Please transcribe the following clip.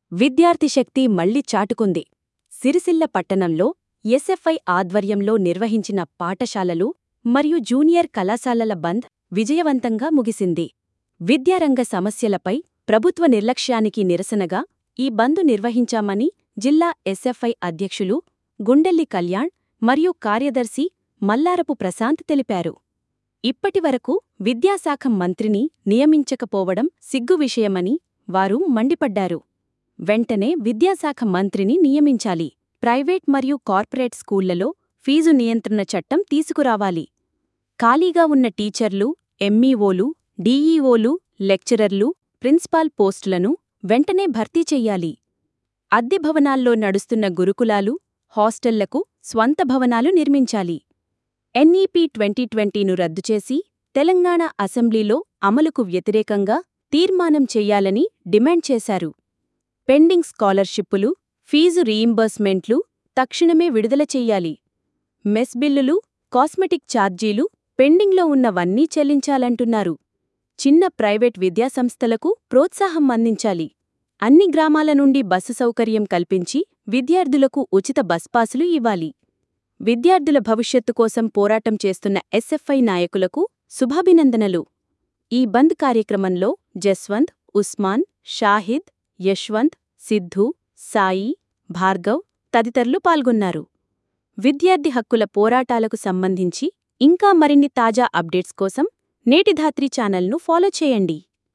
విద్యార్థి శక్తి మళ్లీ చాటుకుంది సిరిసిల్ల పట్టణంలో ఎస్ఎఫ్ఐ ఆధ్వర్యంలో నిర్వహించిన పాఠశాలలు మరియు జూనియర్ కళాశాలల బంద్ విజయవంతంగా ముగిసింది విద్యారంగ సమస్యలపై ప్రభుత్వ నిర్లక్ష్యానికి నిరసనగా ఈ బందు నిర్వహించామని జిల్లా ఎస్ఎఫ్ఐ అధ్యక్షులు గుండెల్లి కళ్యాణ్ మరియు కార్యదర్శి మల్లారపు ప్రశాంత్ తెలిపారు ఇప్పటివరకు విద్యాశాఖ మంత్రిని నియమించకపోవడం సిగ్గు విషయమని వారు మండిపడ్డారు వెంటనే విద్యాశాఖ మంత్రిని నియమించాలి ప్రైవేట్ మరియు కార్పొరేట్ స్కూళ్లలో ఫీజు నియంత్రణ చట్టం తీసుకురావాలి ఖాళీగా ఉన్న టీచర్లు ఎంఈఓలు డీఈఓలు లెక్చరర్లు ప్రిన్సిపాల్ పోస్టులను వెంటనే భర్తీ చెయ్యాలి అద్దె భవనాల్లో నడుస్తున్న గురుకులాలు హాస్టళ్లకు స్వంత భవనాలు నిర్మించాలి ఎన్ఈపీ ట్వంటీ ట్వంటీను రద్దు చేసి తెలంగాణ అసెంబ్లీలో అమలుకు వ్యతిరేకంగా తీర్మానం చెయ్యాలని డిమాండ్ చేశారు పెండింగ్ స్కాలర్షిప్పులు ఫీజు రీయింబర్స్మెంట్లు తక్షణమే విడుదల చెయ్యాలి మెస్ బిల్లులు కాస్మెటిక్ ఛార్జీలు పెండింగ్లో ఉన్నవన్నీ చెల్లించాలంటున్నారు చిన్న ప్రైవేట్ విద్యాసంస్థలకు ప్రోత్సాహం అందించాలి అన్ని గ్రామాల నుండి బస్సు సౌకర్యం కల్పించి విద్యార్థులకు ఉచిత బస్ పాసులు ఇవ్వాలి విద్యార్థుల భవిష్యత్తు కోసం పోరాటం చేస్తున్న ఎస్ఎఫ్ఐ నాయకులకు శుభాభినందనలు ఈ బంద్ కార్యక్రమంలో జస్వంత్ ఉస్మాన్ షాహిద్ యశ్వంత్ సిద్ధు సాయి భార్గవ్ తదితరులు పాల్గొన్నారు విద్యార్థి హక్కుల పోరాటాలకు సంబంధించి ఇంకా మరిన్ని తాజా అప్డేట్స్ కోసం నేటిధాత్రి ఛానల్ను ఫాలో చేయండి